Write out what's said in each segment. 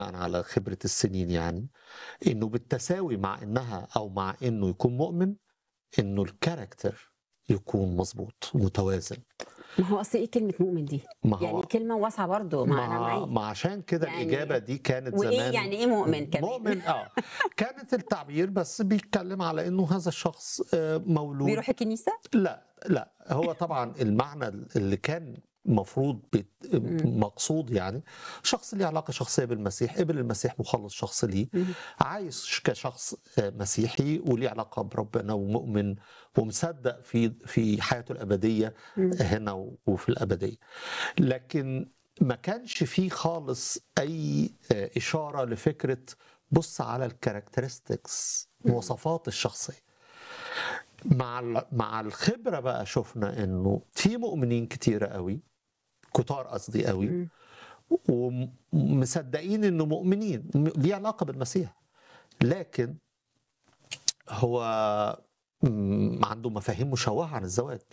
على خبرة السنين يعني انه بالتساوي مع انها او مع انه يكون مؤمن انه الكاركتر يكون مظبوط متوازن ما هو اصل ايه كلمه مؤمن دي ما يعني هو كلمه واسعه برضه ما انا ما, معاك ما عشان كده يعني الاجابه دي كانت وايه زمان يعني ايه مؤمن كمان مؤمن اه كانت التعبير بس بيتكلم على انه هذا الشخص آه، مولود بيروح الكنيسه لا لا هو طبعا المعنى اللي كان مفروض بيت- مم. مقصود يعني شخص ليه علاقه شخصيه بالمسيح قبل المسيح مخلص شخص ليه مم. عايش كشخص آه، مسيحي وليه علاقه بربنا ومؤمن ومصدق في في حياته الابديه مم. هنا و- وفي الابديه لكن ما كانش فيه خالص اي آه، اشاره لفكره بص على الكاركترستكس مواصفات الشخصيه مع ال- مع الخبره بقى شفنا انه في مؤمنين كتيره قوي كتار قصدي قوي مم. ومصدقين انه مؤمنين م- ليه علاقه بالمسيح لكن هو م- عنده مفاهيم مشوهه عن الزواج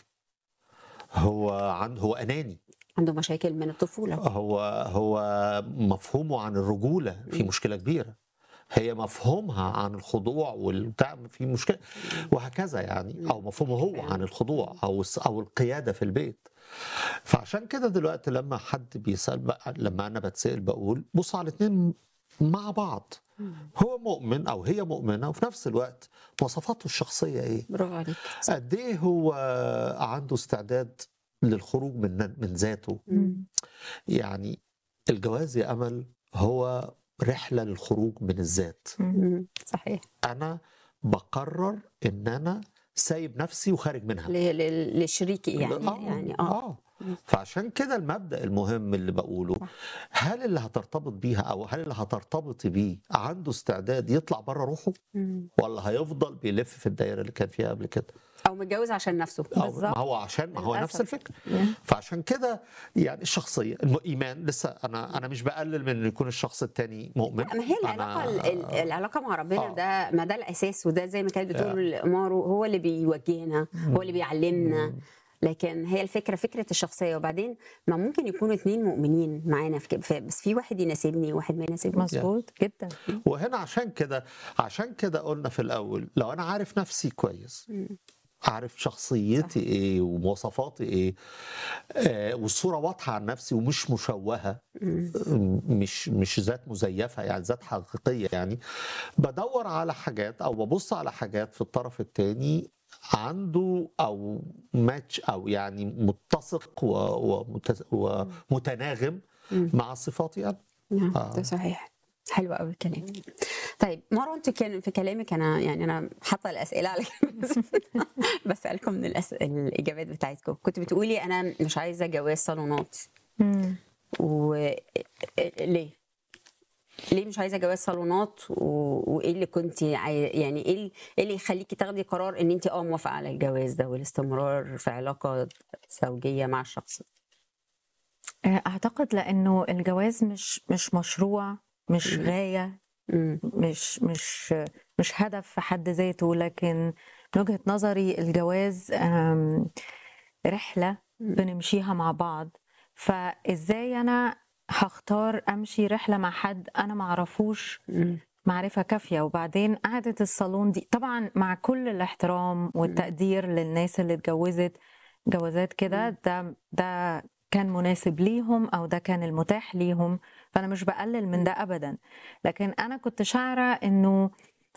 هو عنده هو اناني عنده مشاكل من الطفوله هو هو مفهومه عن الرجوله في مشكله كبيره هي مفهومها عن الخضوع والبتاع في مشكله وهكذا يعني او مفهومه هو عن الخضوع او الس- او القياده في البيت فعشان كده دلوقتي لما حد بيسال بقى لما انا بتسال بقول بص على الاثنين مع بعض هو مؤمن او هي مؤمنه وفي نفس الوقت مواصفاته الشخصيه ايه برافو عليك قد ايه هو عنده استعداد للخروج من من ذاته مم. يعني الجواز يا امل هو رحله للخروج من الذات مم. صحيح انا بقرر ان انا سايب نفسي وخارج منها ل- ل- لشريكي يعني آه، يعني اه اه فعشان كده المبدا المهم اللي بقوله هل اللي هترتبط بيها او هل اللي هترتبطي بيه عنده استعداد يطلع بره روحه مم. ولا هيفضل بيلف في الدايره اللي كان فيها قبل كده او متجوز عشان نفسه أو ما هو عشان ما هو نفس للأسف. الفكره فعشان كده يعني الشخصيه الايمان لسه انا انا مش بقلل من ان يكون الشخص التاني مؤمن ما هي العلاقه ال- ال- أنا العلاقه مع ربنا آه. ده ما ده الاساس وده زي ما كانت بتقول مارو هو اللي بيوجهنا هو اللي بيعلمنا لكن هي الفكره فكره الشخصيه وبعدين ما ممكن يكونوا اتنين مؤمنين معانا في كده ف- بس في واحد يناسبني وواحد ما يناسبنيش مظبوط جدا وهنا عشان كده عشان كده قلنا في الاول لو انا عارف نفسي كويس مم. عارف شخصيتي ايه ومواصفاتي ايه آه والصوره واضحه عن نفسي ومش مشوهه مم. مش مش ذات مزيفه يعني ذات حقيقيه يعني بدور على حاجات او ببص على حاجات في الطرف الثاني عنده او ماتش او يعني متسق و- ومت- ومتناغم مم. مع صفاتي انا نعم آه. ده صحيح حلو قوي الكلام طيب مروه انت كان في كلامك انا يعني انا حاطه الاسئله على جنب بسالكم من الأس... الاجابات بتاعتكم كنت بتقولي انا مش عايزه جواز صالونات مم. و ليه؟ ليه مش عايزه جواز صالونات و... وايه اللي كنت عاي... يعني ايه ال- إيه اللي يخليكي تاخدي قرار ان انت اه موافقه على الجواز ده والاستمرار في علاقه زوجيه مع الشخص ده؟ اعتقد لانه الجواز مش مش مشروع مش مم. غايه مم. مش مش مش هدف في حد ذاته لكن من وجهة نظري الجواز آم، رحلة مم. بنمشيها مع بعض فازاي انا هختار امشي رحلة مع حد انا معرفوش مم. معرفة كافية وبعدين قعدة الصالون دي طبعا مع كل الاحترام والتقدير للناس اللي اتجوزت جوازات كده ده ده كان مناسب ليهم او ده كان المتاح ليهم فانا مش بقلل من ده ابدا لكن انا كنت شاعرة انه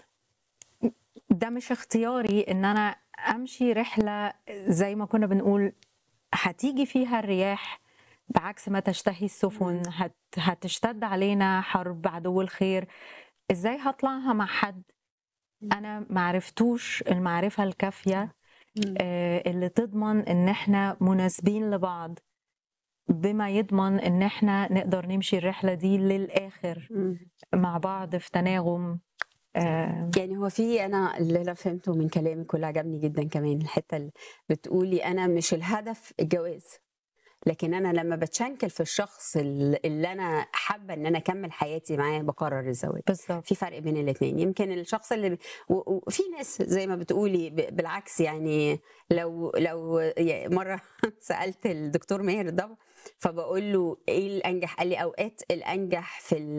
ده مش اختياري ان انا امشي رحلة زي ما كنا بنقول هتيجي فيها الرياح بعكس ما تشتهي السفن هت هتشتد علينا حرب عدو الخير ازاي هطلعها مع حد انا معرفتوش المعرفة الكافية مم. آه، اللي تضمن ان احنا مناسبين لبعض بما يضمن ان احنا نقدر نمشي الرحلة دي للآخر مم. مع بعض في تناغم آه، يعني هو في انا اللي انا فهمته من كلامك واللي عجبني جدا كمان الحته اللي بتقولي انا مش الهدف الجواز لكن انا لما بتشنكل في الشخص اللي اللي انا حابه ان انا اكمل حياتي معاه بقرر الزواج بالظبط في فرق بين الاثنين يمكن الشخص اللي و- وفي ناس زي ما بتقولي ب- بالعكس يعني لو لو يعني مره سالت الدكتور ماهر الضبع فبقول له ايه الانجح قال لي اوقات الانجح في ال-